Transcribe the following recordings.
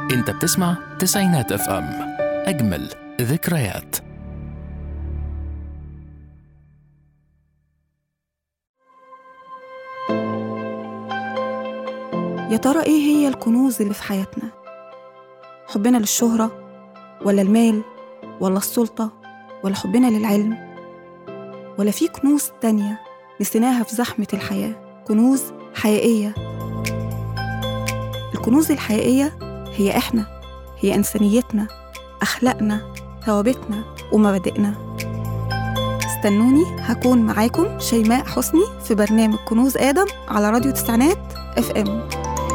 انت بتسمع تسعينات اف ام اجمل ذكريات يا ترى إيه هي الكنوز اللي في حياتنا؟ حبنا للشهرة ولا المال ولا السلطة ولا حبنا للعلم ولا في كنوز تانية نسيناها في زحمة الحياة كنوز حقيقية الكنوز الحقيقية هي إحنا هي إنسانيتنا أخلاقنا ثوابتنا ومبادئنا استنوني هكون معاكم شيماء حسني في برنامج كنوز آدم على راديو تسعينات اف ام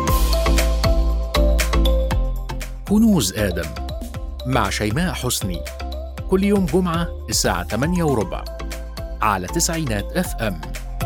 كنوز آدم مع شيماء حسني كل يوم جمعة الساعة 8 وربع على تسعينات اف ام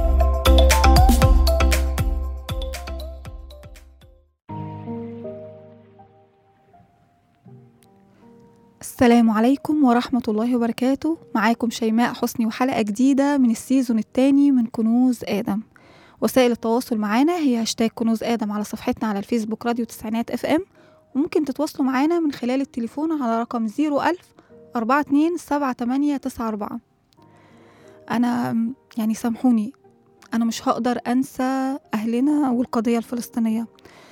السلام عليكم ورحمة الله وبركاته معاكم شيماء حسني وحلقة جديدة من السيزون الثاني من كنوز آدم وسائل التواصل معانا هي هاشتاج كنوز آدم على صفحتنا على الفيسبوك راديو تسعينات اف ام وممكن تتواصلوا معانا من خلال التليفون على رقم 01000 42 7894 أنا يعني سامحوني أنا مش هقدر أنسى أهلنا والقضية الفلسطينية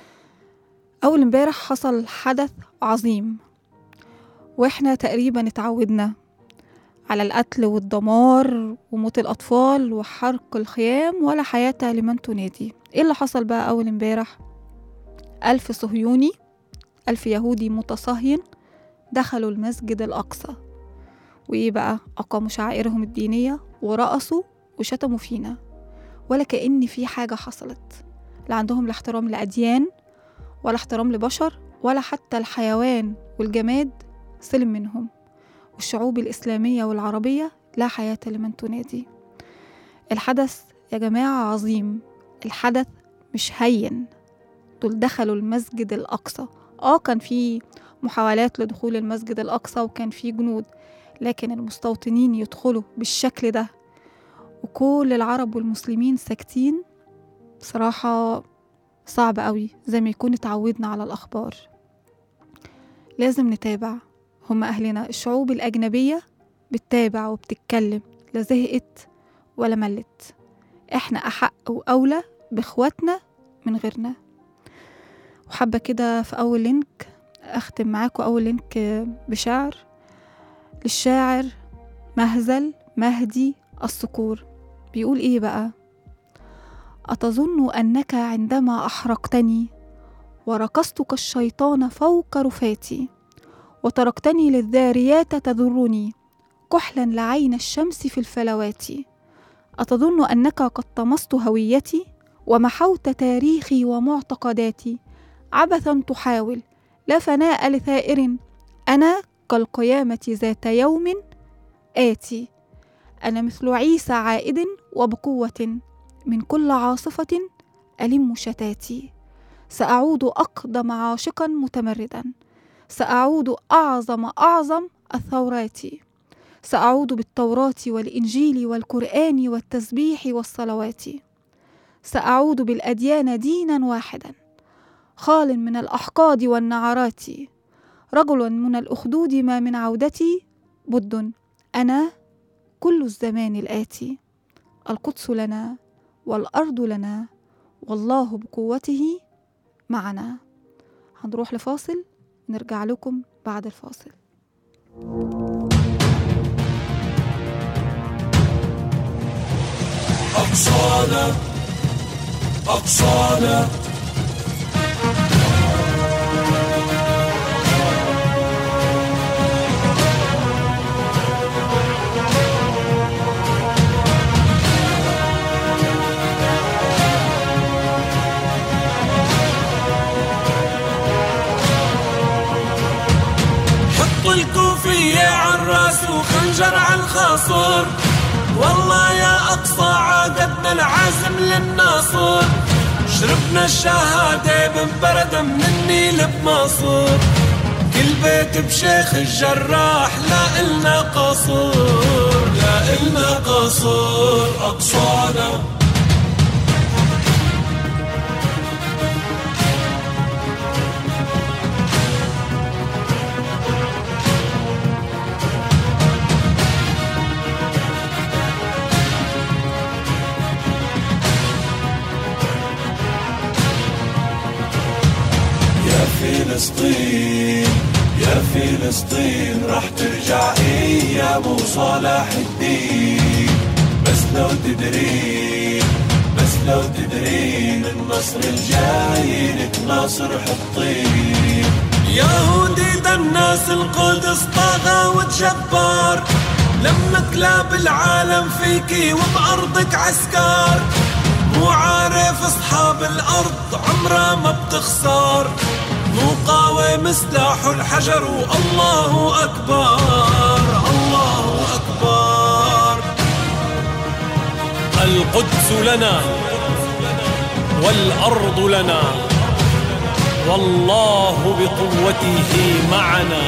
أول امبارح حصل حدث عظيم واحنا تقريبا اتعودنا على القتل والدمار وموت الأطفال وحرق الخيام ولا حياة لمن تنادي ايه اللي حصل بقى أول امبارح ألف صهيوني ألف يهودي متصهين دخلوا المسجد الأقصى وإيه بقى أقاموا شعائرهم الدينية ورقصوا وشتموا فينا ولا كأن في حاجة حصلت لا عندهم لا احترام لأديان ولا احترام لبشر ولا حتى الحيوان والجماد سلم منهم والشعوب الإسلامية والعربية لا حياة لمن تنادي الحدث يا جماعة عظيم الحدث مش هين دول دخلوا المسجد الأقصى اه كان في محاولات لدخول المسجد الأقصى وكان في جنود لكن المستوطنين يدخلوا بالشكل ده وكل العرب والمسلمين ساكتين بصراحة صعب قوي زي ما يكون اتعودنا على الأخبار لازم نتابع هم أهلنا الشعوب الأجنبية بتتابع وبتتكلم لا زهقت ولا ملت احنا أحق وأولى بإخواتنا من غيرنا وحابة كده في أول لينك أختم معاكم أول لينك بشعر للشاعر مهزل مهدي الصقور بيقول إيه بقى أتظن أنك عندما أحرقتني ورقصتك الشيطان فوق رفاتي وتركتني للذاريات تذرني كحلا لعين الشمس في الفلوات أتظن أنك قد طمست هويتي ومحوت تاريخي ومعتقداتي عبثا تحاول لا فناء لثائر أنا كالقيامة ذات يوم آتي أنا مثل عيسى عائد وبقوة من كل عاصفة ألم شتاتي سأعود أقدم عاشقا متمردا سأعود أعظم أعظم الثورات سأعود بالتوراة والإنجيل والقرآن والتسبيح والصلوات سأعود بالأديان دينا واحدا خال من الأحقاد والنعرات رجل من الأخدود ما من عودتي بد أنا كل الزمان الآتي القدس لنا والأرض لنا والله بقوته معنا هنروح لفاصل نرجع لكم بعد الفاصل أقصانا أقصانا حطوا الكوفية عالراس وخنجر عالخاصور والله يا أقصى عادتنا العازم للناصور شربنا الشهادة بنبرد من النيل بماصور كل بيت بشيخ الجراح لا إلنا قصور لا إلنا قصور أقصانا فلسطين يا فلسطين راح ترجع ايام صلاح الدين بس لو تدرين بس لو تدرين النصر الجاي لك ناصر حطين يهودي ده الناس القدس طاغى وتجبار لما كلاب العالم فيكي وبأرضك عسكر مو عارف اصحاب الارض عمرها ما بتخسر مقاوم سلاح الحجر والله اكبر الله اكبر القدس لنا والارض لنا والله بقوته معنا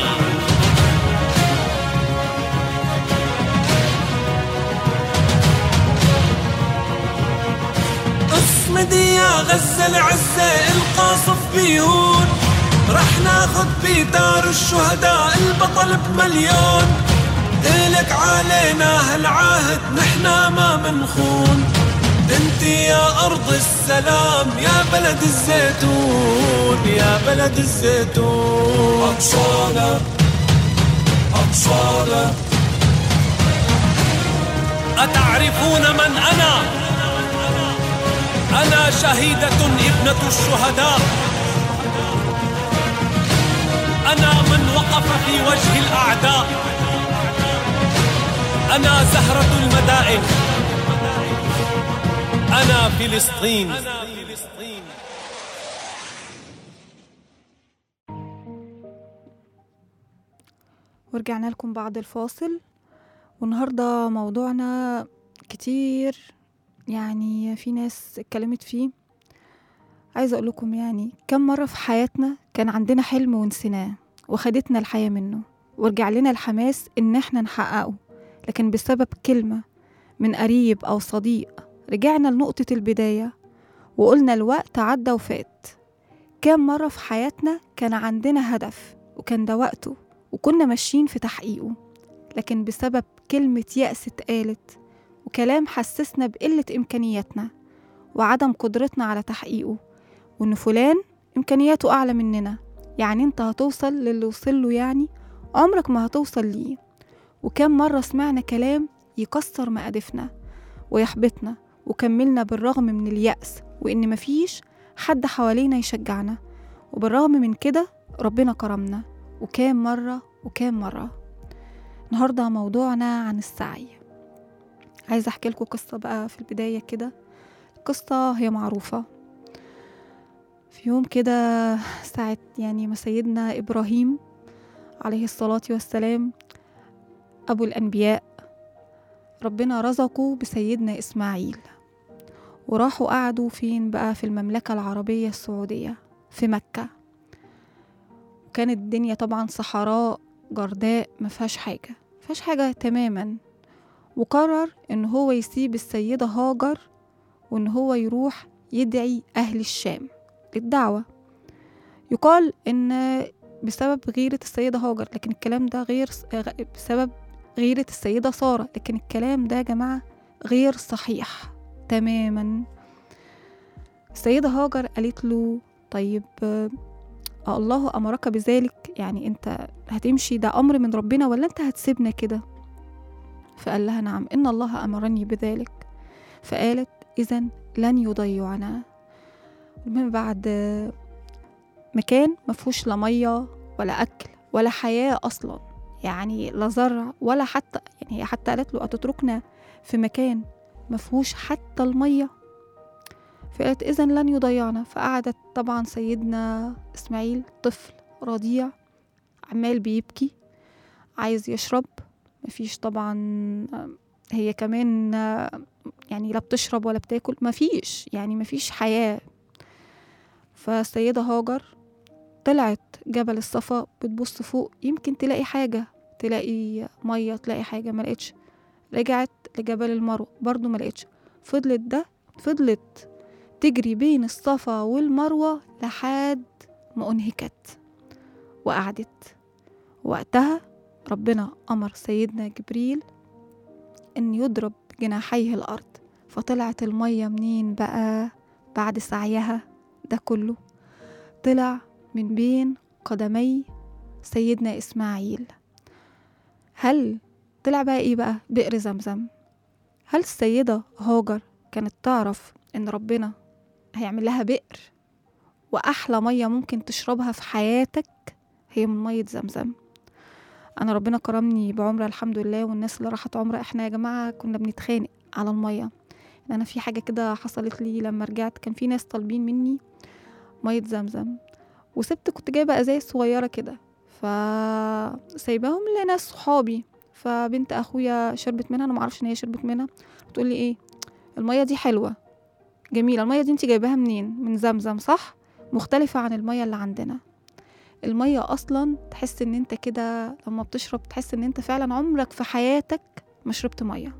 اصمدي يا غزة العزة القاصف بيهون رح ناخد بدار الشهداء البطل بمليون إلك علينا هالعهد نحنا ما منخون انت يا ارض السلام يا بلد الزيتون يا بلد الزيتون اقصانا اقصانا أتعرفون من أنا؟ أنا شهيدة ابنة الشهداء أنا من وقف في وجه الأعداء أنا زهرة المدائن أنا فلسطين ورجعنا لكم بعد الفاصل والنهاردة موضوعنا كتير يعني في ناس اتكلمت فيه عايزة أقول لكم يعني كم مرة في حياتنا كان عندنا حلم ونسيناه وخدتنا الحياة منه ورجع لنا الحماس إن احنا نحققه لكن بسبب كلمة من قريب أو صديق رجعنا لنقطة البداية وقلنا الوقت عدى وفات كام مرة في حياتنا كان عندنا هدف وكان ده وقته وكنا ماشيين في تحقيقه لكن بسبب كلمة يأس اتقالت وكلام حسسنا بقلة إمكانياتنا وعدم قدرتنا على تحقيقه وإن فلان إمكانياته أعلى مننا يعني أنت هتوصل للي وصله يعني عمرك ما هتوصل ليه وكم مرة سمعنا كلام يكسر مقادفنا ويحبطنا وكملنا بالرغم من اليأس وإن مفيش حد حوالينا يشجعنا وبالرغم من كده ربنا كرمنا وكام مرة وكام مرة النهاردة موضوعنا عن السعي عايزة أحكي لكم قصة بقى في البداية كده القصة هي معروفة في يوم كده ساعة يعني ما سيدنا إبراهيم عليه الصلاة والسلام أبو الأنبياء ربنا رزقه بسيدنا إسماعيل وراحوا قعدوا فين بقى في المملكة العربية السعودية في مكة وكانت الدنيا طبعا صحراء جرداء ما فيهاش حاجة فيهاش حاجة تماما وقرر إن هو يسيب السيدة هاجر وإن هو يروح يدعي أهل الشام للدعوة يقال إن بسبب غيرة السيدة هاجر لكن الكلام ده غير بسبب غيرة السيدة سارة لكن الكلام ده يا جماعة غير صحيح تماما السيدة هاجر قالت له طيب آه الله أمرك بذلك يعني أنت هتمشي ده أمر من ربنا ولا أنت هتسيبنا كده فقال لها نعم إن الله أمرني بذلك فقالت إذا لن يضيعنا المهم بعد مكان مفهوش لا مية ولا أكل ولا حياة أصلا يعني لا زرع ولا حتى يعني هي حتى قالت له أتتركنا في مكان مفهوش حتى المية فقالت إذا لن يضيعنا فقعدت طبعا سيدنا إسماعيل طفل رضيع عمال بيبكي عايز يشرب مفيش طبعا هي كمان يعني لا بتشرب ولا بتاكل مفيش يعني مفيش حياة فالسيدة هاجر طلعت جبل الصفا بتبص فوق يمكن تلاقي حاجة تلاقي مية تلاقي حاجة ما لقيتش رجعت لجبل المروة برضو ما لقيتش فضلت ده فضلت تجري بين الصفا والمروة لحد ما أنهكت وقعدت وقتها ربنا أمر سيدنا جبريل إن يضرب جناحيه الأرض فطلعت المية منين بقى بعد سعيها ده كله طلع من بين قدمي سيدنا إسماعيل هل طلع بقى إيه بقى بئر زمزم هل السيدة هاجر كانت تعرف إن ربنا هيعمل لها بئر وأحلى مية ممكن تشربها في حياتك هي من مية زمزم أنا ربنا كرمني بعمرة الحمد لله والناس اللي راحت عمرة إحنا يا جماعة كنا بنتخانق على المية إن أنا في حاجة كده حصلت لي لما رجعت كان في ناس طالبين مني مية زمزم وسبت كنت جايبة ازايز صغيرة كده فسايباهم لناس صحابي فبنت اخويا شربت منها انا معرفش ان هي شربت منها بتقول لي ايه المية دي حلوة جميلة المية دي انت جايباها منين من زمزم صح مختلفة عن المية اللي عندنا المية اصلا تحس ان انت كده لما بتشرب تحس ان انت فعلا عمرك في حياتك ما شربت مية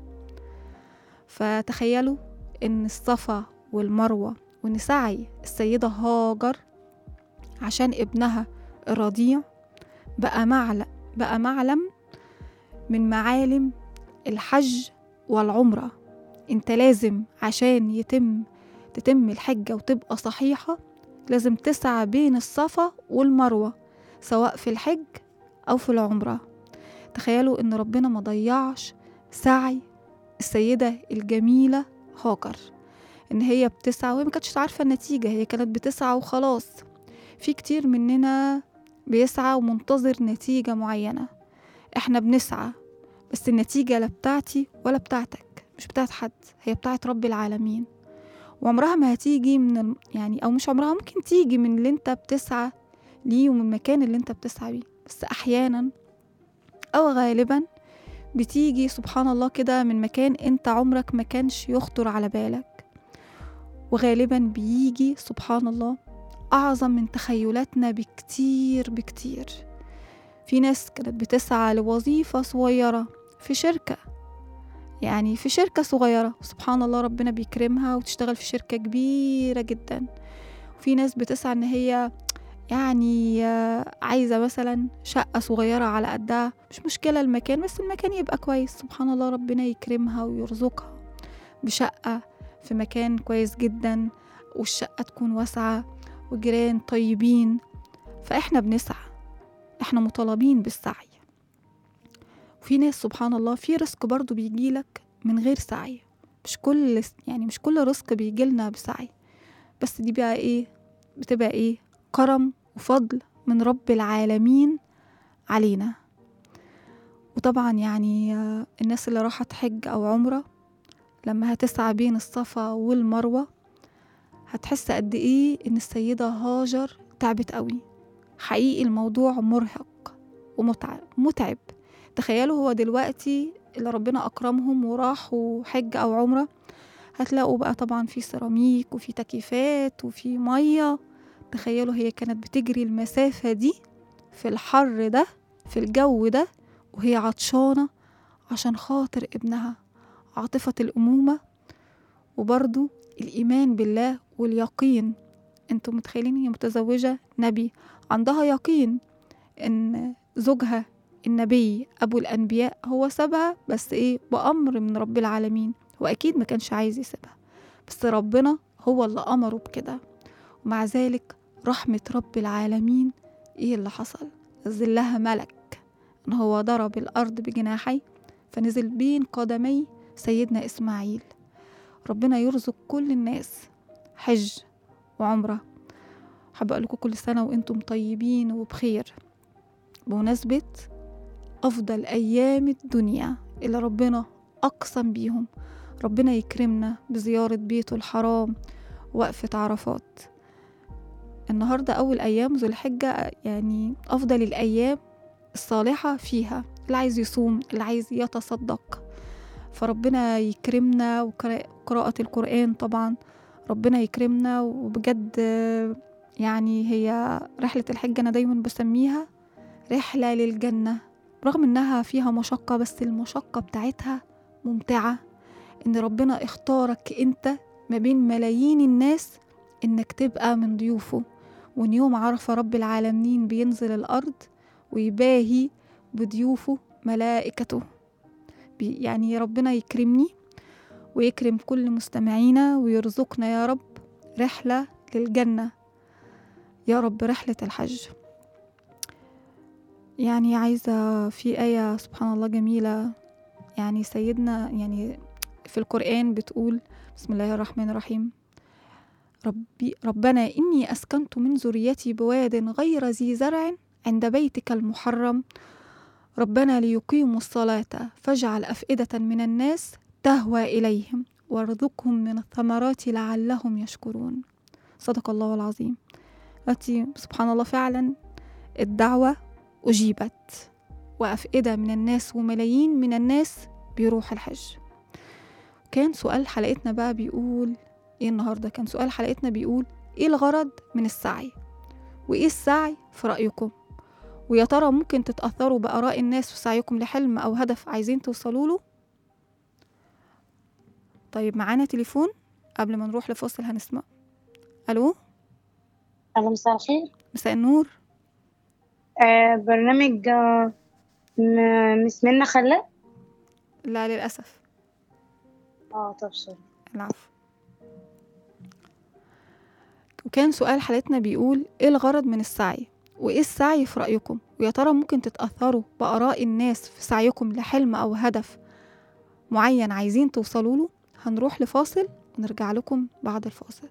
فتخيلوا ان الصفا والمروة وان سعي السيدة هاجر عشان ابنها الرضيع بقى معلم بقى معلم من معالم الحج والعمرة انت لازم عشان يتم تتم الحجة وتبقى صحيحة لازم تسعى بين الصفا والمروة سواء في الحج أو في العمرة تخيلوا إن ربنا ما ضيعش سعي السيدة الجميلة هاجر إن هي بتسعى وهي ما كانتش عارفة النتيجة هي كانت بتسعى وخلاص في كتير مننا بيسعى ومنتظر نتيجة معينة احنا بنسعى بس النتيجة لا بتاعتي ولا بتاعتك مش بتاعت حد هي بتاعت رب العالمين وعمرها ما هتيجي من الم... يعني او مش عمرها ممكن تيجي من اللي انت بتسعى ليه ومن المكان اللي انت بتسعى بيه بس احيانا او غالبا بتيجي سبحان الله كده من مكان انت عمرك ما كانش يخطر على بالك وغالبا بيجي سبحان الله أعظم من تخيلاتنا بكتير بكتير في ناس كانت بتسعى لوظيفة صغيرة في شركة يعني في شركة صغيرة سبحان الله ربنا بيكرمها وتشتغل في شركة كبيرة جدا وفي ناس بتسعى إن هي يعني عايزة مثلا شقة صغيرة على قدها مش مشكلة المكان بس المكان يبقى كويس سبحان الله ربنا يكرمها ويرزقها بشقة في مكان كويس جدا والشقة تكون واسعة وجيران طيبين فإحنا بنسعى إحنا مطالبين بالسعي وفي ناس سبحان الله في رزق برضو بيجيلك من غير سعي مش كل يعني مش كل رزق بيجيلنا بسعي بس دي بقى ايه بتبقى ايه كرم وفضل من رب العالمين علينا وطبعا يعني الناس اللي راحت حج او عمره لما هتسعى بين الصفا والمروه هتحس قد ايه ان السيده هاجر تعبت قوي حقيقي الموضوع مرهق ومتعب متعب تخيلوا هو دلوقتي اللي ربنا اكرمهم وراحوا حج او عمره هتلاقوا بقى طبعا في سيراميك وفي تكييفات وفي ميه تخيلوا هي كانت بتجري المسافه دي في الحر ده في الجو ده وهي عطشانه عشان خاطر ابنها عاطفه الامومه وبرضو الإيمان بالله واليقين انتوا متخيلين هي متزوجة نبي عندها يقين ان زوجها النبي أبو الأنبياء هو سابها بس إيه بأمر من رب العالمين وأكيد ما كانش عايز يسيبها بس ربنا هو اللي أمره بكده ومع ذلك رحمة رب العالمين إيه اللي حصل نزل لها ملك إن هو ضرب الأرض بجناحي فنزل بين قدمي سيدنا إسماعيل ربنا يرزق كل الناس حج وعمرة حابة أقول لكم كل سنة وأنتم طيبين وبخير بمناسبة أفضل أيام الدنيا اللي ربنا أقسم بيهم ربنا يكرمنا بزيارة بيته الحرام وقفة عرفات النهاردة أول أيام ذو الحجة يعني أفضل الأيام الصالحة فيها اللي عايز يصوم اللي عايز يتصدق فربنا يكرمنا وقراءة القرآن طبعا ربنا يكرمنا وبجد يعني هي رحلة الحج أنا دايما بسميها رحلة للجنة رغم إنها فيها مشقة بس المشقة بتاعتها ممتعة إن ربنا اختارك أنت ما بين ملايين الناس إنك تبقى من ضيوفه وإن يوم عرف رب العالمين بينزل الأرض ويباهي بضيوفه ملائكته يعني ربنا يكرمني ويكرم كل مستمعينا ويرزقنا يا رب رحلة للجنة يا رب رحلة الحج يعني عايزة في آية سبحان الله جميلة يعني سيدنا يعني في القرآن بتقول بسم الله الرحمن الرحيم ربي ربنا إني أسكنت من ذريتي بواد غير ذي زرع عند بيتك المحرم ربنا ليقيموا الصلاة فاجعل أفئدة من الناس تهوى إليهم وارزقهم من الثمرات لعلهم يشكرون صدق الله العظيم التي سبحان الله فعلا الدعوة أجيبت وأفئدة من الناس وملايين من الناس بيروح الحج كان سؤال حلقتنا بقى بيقول ايه النهاردة كان سؤال حلقتنا بيقول ايه الغرض من السعي وايه السعي في رأيكم ويا ترى ممكن تتأثروا بآراء الناس في سعيكم لحلم أو هدف عايزين توصلوا له طيب معانا تليفون قبل ما نروح لفاصل هنسمع ألو أهلا مساء الخير مساء النور آه برنامج آه م- مس منى خلاء لا للأسف اه طب سوري العفو وكان سؤال حلقتنا بيقول ايه الغرض من السعي وايه السعي في رأيكم ويا ترى ممكن تتأثروا بآراء الناس في سعيكم لحلم أو هدف معين عايزين توصلوا له هنروح لفاصل ونرجع لكم بعد الفاصل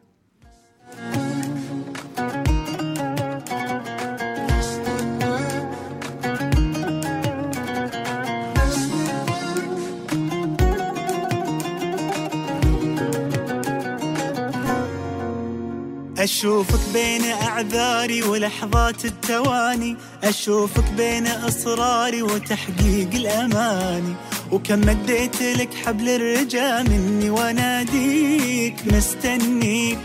أشوفك بين أعذاري ولحظات التواني أشوفك بين إصراري وتحقيق الأماني وكم مديت لك حبل الرجا مني واناديك مستنيك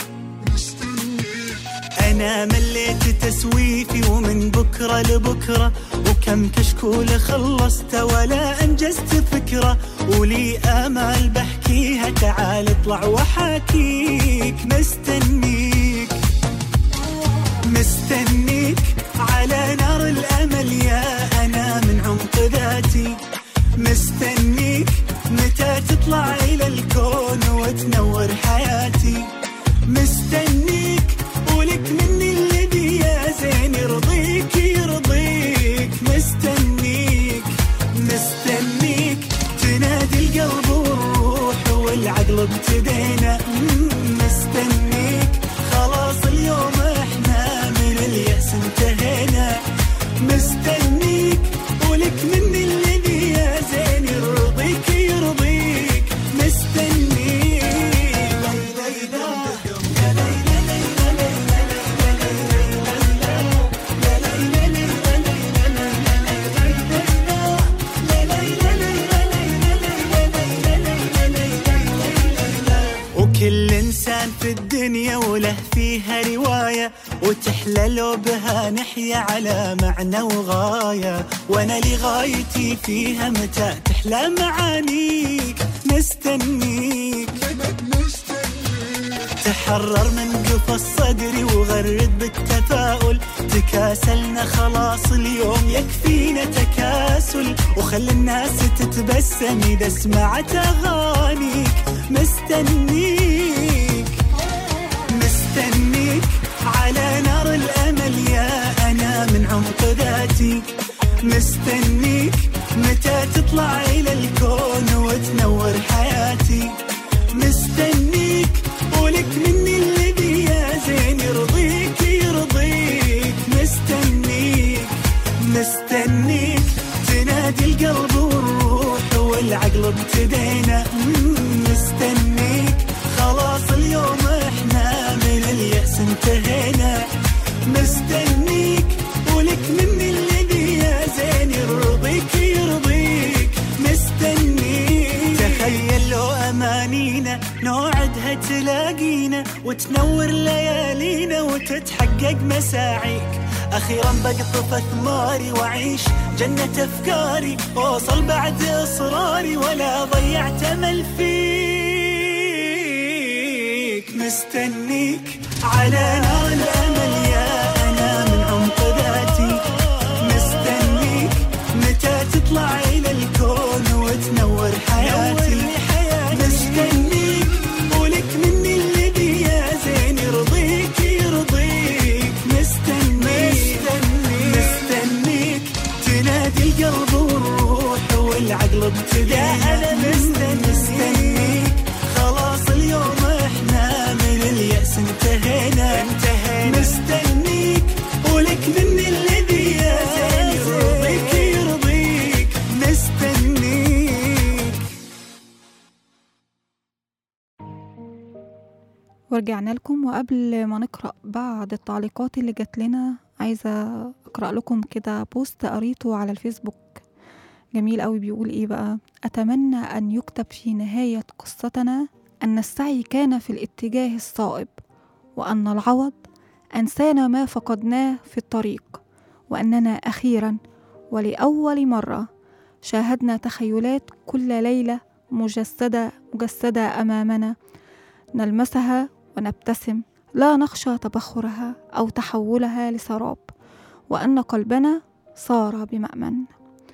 أنا مليت تسويفي ومن بكرة لبكرة وكم كشكول خلصت ولا أنجزت فكرة ولي آمال بحكيها تعال اطلع وحاكيك مستنيك مستنيك على نار الأمل يا أنا من عمق ذاتي مستنيك متى تطلع إلى الكون وتنور حياتي مستنيك ولك مني الذي يا زين يرضيك يرضيك مستنيك مستنيك تنادي القلب والروح والعقل ابتدينا مم، مستنيك خلاص اليوم احنا من اليأس انتهينا مستنيك ولك مني الذي يا زين يرضيك يرضيك مستنيك وكل إنسان في الدنيا وله فيها رواية وتحلى لو بها نحيا على معنى وغاية وأنا لغايتي فيها متى تحلى معانيك مستنيك تحرر من قفص صدري وغرد بالتفاؤل تكاسلنا خلاص اليوم يكفينا تكاسل وخلي الناس تتبسم إذا سمعت أغانيك مستنيك مستنيك على نار الأمل يا أنا من عمق ذاتي مستنيك متى تطلع إلى الكون وتنور حياتي مستنيك ولك مني الذي يا زين يرضيك يرضيك مستنيك مستنيك تنادي القلب والروح والعقل ابتدينا مم، مستنيك خلاص اليوم احنا من اليأس انتهينا مستنيك ولك مني الذي يا زين يرضيك يرضيك مستنيك تخيل لو امانينا نوعدها تلاقينا وتنور ليالينا وتتحقق مساعيك اخيرا بقطف اثماري واعيش جنة افكاري اوصل بعد اصراري ولا ضيعت امل فيك مستنيك على نار الامل يا انا من عمق ذاتي مستنيك متى تطلع الى الكون وتنور حياتي مستنيك ولك مني الذي يا زين يرضيك يرضيك مستنيك مستنيك ورجعنا لكم وقبل ما نقرأ بعض التعليقات اللي جات لنا عايزة أقرأ لكم كده بوست قريته على الفيسبوك جميل قوي بيقول إيه بقى أتمنى أن يكتب في نهاية قصتنا أن السعي كان في الاتجاه الصائب وأن العوض أنسانا ما فقدناه في الطريق وأننا أخيرا ولأول مرة شاهدنا تخيلات كل ليلة مجسدة مجسدة أمامنا نلمسها ونبتسم لا نخشى تبخرها أو تحولها لسراب وأن قلبنا صار بمأمن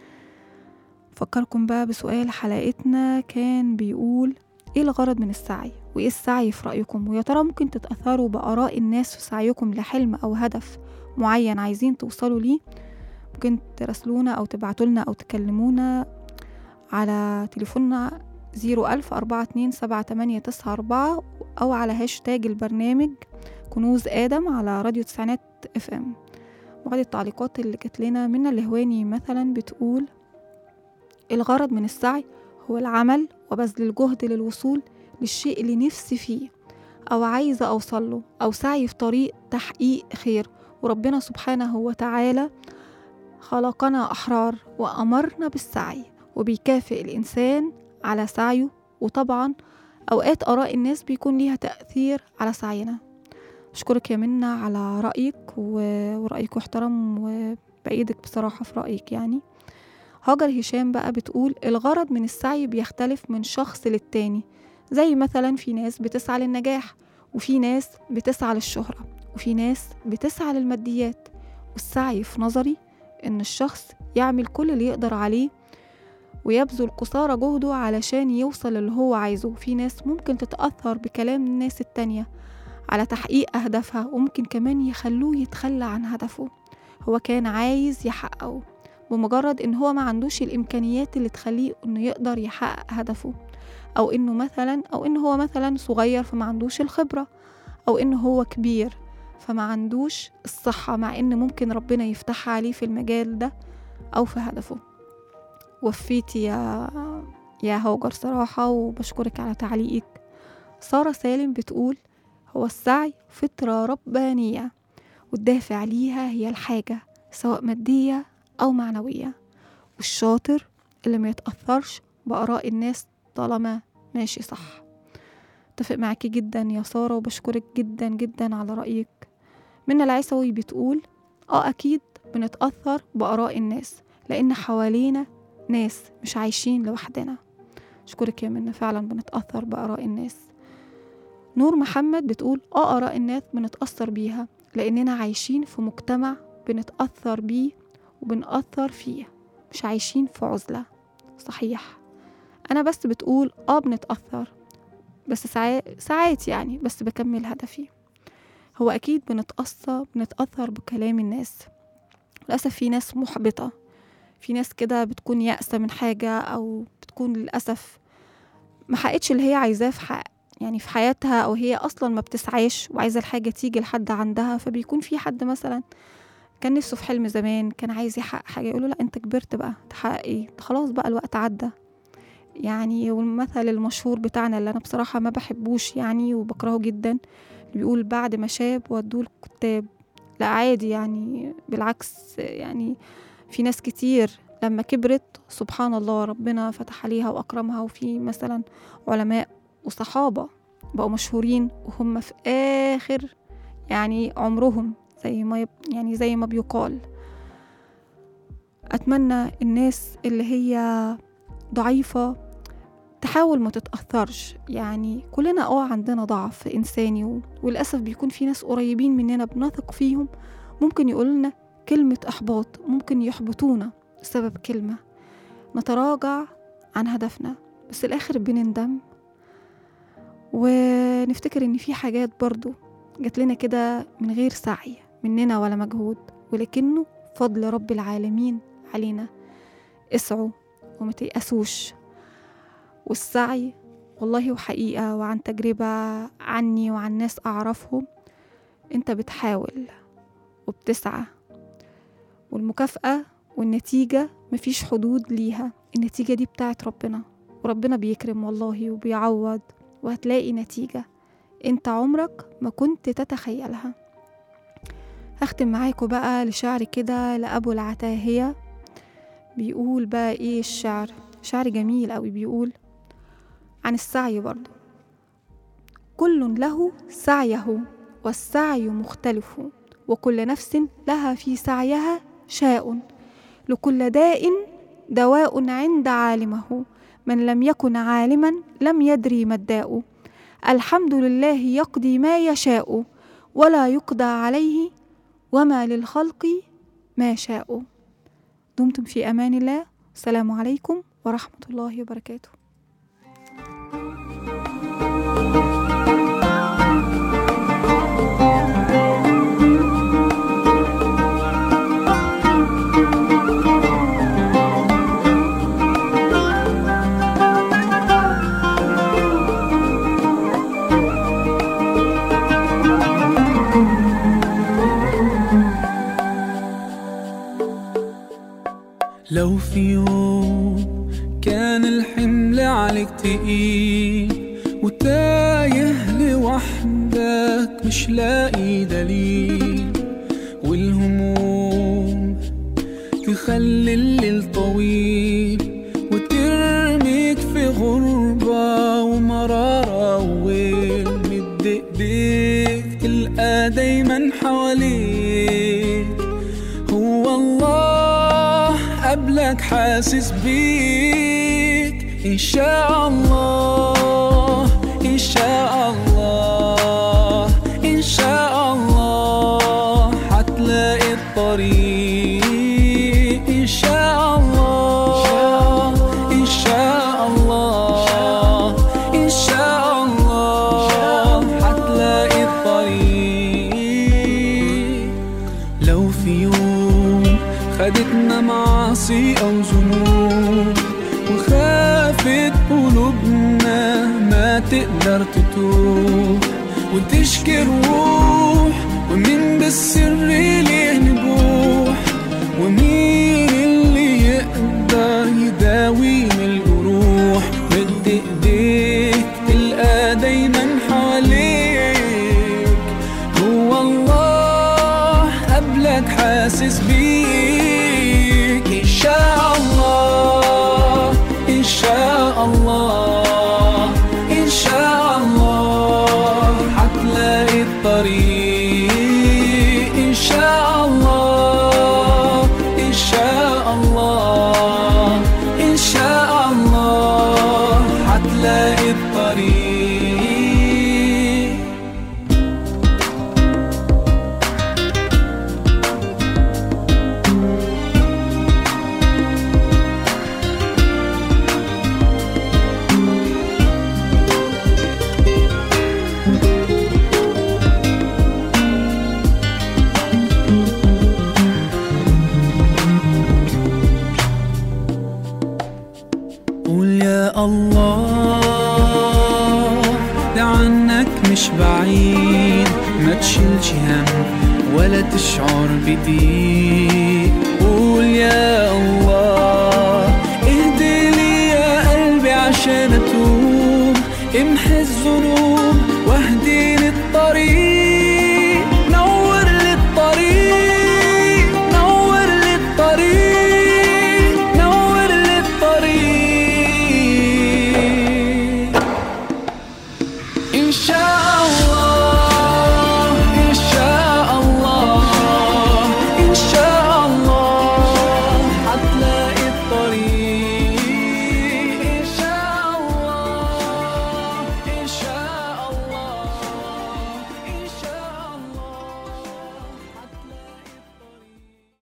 فكركم بقى بسؤال حلقتنا كان بيقول ايه الغرض من السعي وايه السعي في رأيكم ويا ترى ممكن تتأثروا بآراء الناس في سعيكم لحلم أو هدف معين عايزين توصلوا ليه ممكن تراسلونا أو تبعتولنا أو تكلمونا على تليفوننا زيرو ألف أربعة اتنين سبعة تمانية تسعة أربعة أو على هاشتاج البرنامج كنوز آدم على راديو تسعينات اف ام وبعد التعليقات اللي جات لنا من الهواني مثلا بتقول الغرض من السعي هو العمل وبذل الجهد للوصول للشيء اللي نفسي فيه أو عايزة أوصل له أو سعي في طريق تحقيق خير وربنا سبحانه وتعالى خلقنا أحرار وأمرنا بالسعي وبيكافئ الإنسان على سعيه وطبعا أوقات آراء الناس بيكون ليها تأثير على سعينا أشكرك يا منى على رأيك و- ورأيك محترم وبأيدك بصراحة في رأيك يعني هاجر هشام بقى بتقول الغرض من السعي بيختلف من شخص للتاني زي مثلا في ناس بتسعى للنجاح وفي ناس بتسعى للشهرة وفي ناس بتسعى للماديات والسعي في نظري إن الشخص يعمل كل اللي يقدر عليه ويبذل قصارى جهده علشان يوصل اللي هو عايزه في ناس ممكن تتأثر بكلام الناس التانية على تحقيق أهدافها وممكن كمان يخلوه يتخلى عن هدفه هو كان عايز يحققه بمجرد إن هو ما عندوش الإمكانيات اللي تخليه إنه يقدر يحقق هدفه أو إنه مثلا أو إنه هو مثلا صغير فما عندوش الخبرة أو إنه هو كبير فما عندوش الصحة مع إن ممكن ربنا يفتحها عليه في المجال ده أو في هدفه وفيتي يا يا هوجر صراحة وبشكرك على تعليقك سارة سالم بتقول هو السعي فطرة ربانية والدافع ليها هي الحاجة سواء مادية أو معنوية والشاطر اللي ما يتأثرش بآراء الناس طالما ماشي صح اتفق معاكي جدا يا سارة وبشكرك جدا جدا على رأيك منى العيسوي بتقول اه أكيد بنتأثر بآراء الناس لأن حوالينا ناس مش عايشين لوحدنا أشكرك يا منى فعلا بنتأثر بآراء الناس نور محمد بتقول اه آراء الناس بنتأثر بيها لأننا عايشين في مجتمع بنتأثر بيه وبنأثر فيه مش عايشين في عزلة صحيح أنا بس بتقول اه بنتأثر بس ساعات ساعات يعني بس بكمل هدفي هو أكيد بنتأثر بنتأثر بكلام الناس للأسف في ناس محبطة في ناس كده بتكون يأسة من حاجة أو بتكون للأسف ما حققتش اللي هي عايزاه في حق يعني في حياتها أو هي أصلا ما بتسعاش وعايزة الحاجة تيجي لحد عندها فبيكون في حد مثلا كان نفسه في حلم زمان كان عايز يحقق حاجة يقوله لا انت كبرت بقى تحقق ايه انت خلاص بقى الوقت عدى يعني والمثل المشهور بتاعنا اللي انا بصراحة ما بحبوش يعني وبكرهه جدا اللي بيقول بعد ما شاب ودوه الكتاب لا عادي يعني بالعكس يعني في ناس كتير لما كبرت سبحان الله ربنا فتح عليها وأكرمها وفي مثلا علماء وصحابة بقوا مشهورين وهم في آخر يعني عمرهم زي ما يب يعني زي ما بيقال أتمنى الناس اللي هي ضعيفة تحاول ما تتأثرش يعني كلنا اه عندنا ضعف إنساني و- وللأسف بيكون في ناس قريبين مننا بنثق فيهم ممكن يقولنا كلمة إحباط ممكن يحبطونا بسبب كلمة نتراجع عن هدفنا بس الآخر بنندم ونفتكر إن في حاجات برضو جات لنا كده من غير سعي مننا ولا مجهود ولكنه فضل رب العالمين علينا اسعوا وما تيأسوش والسعي والله وحقيقة وعن تجربة عني وعن ناس أعرفهم أنت بتحاول وبتسعى والمكافأة والنتيجة مفيش حدود ليها النتيجة دي بتاعت ربنا وربنا بيكرم والله وبيعوض وهتلاقي نتيجة انت عمرك ما كنت تتخيلها هختم معاكم بقى لشعر كده لأبو العتاهية بيقول بقى ايه الشعر شعر جميل قوي بيقول عن السعي برضو كل له سعيه والسعي مختلف وكل نفس لها في سعيها شاء لكل داء دواء عند عالمه من لم يكن عالما لم يدري ما الداء الحمد لله يقضي ما يشاء ولا يقضى عليه وما للخلق ما شاء دمتم في امان الله السلام عليكم ورحمه الله وبركاته لو في يوم كان الحمل عليك تقيل وتايه لوحدك مش لاقي دليل والهموم تخلي الليل طويل وترميك في غربة ومرارة وويل مد ايديك تلقى دايما حواليك هو الله قبلك حاسس بيك إن شاء الله إن شاء الله إن شاء الله حتلاقي الطريق إن شاء الله إن شاء الله إن شاء الله حتلاقي الطريق لو في يوم خدتنا معاصي أو ذنوب وخافت قلوبنا ما تقدر تتوب وتشكي روح ومين بالسر ليه نبوح ومين اللي يقدر يداوي من الجروح مد ايديك تلقى دايما حواليك هو الله قبلك حاسس بيك إن شاء الله إن شاء الله إن شاء الله حتلاقي الطريق إن شاء الله إن شاء الله إن شاء الله حتلاقي الطريق قول يا الله ده عنك مش بعيد ما تشيلش هم ولا تشعر بضيق قول يا الله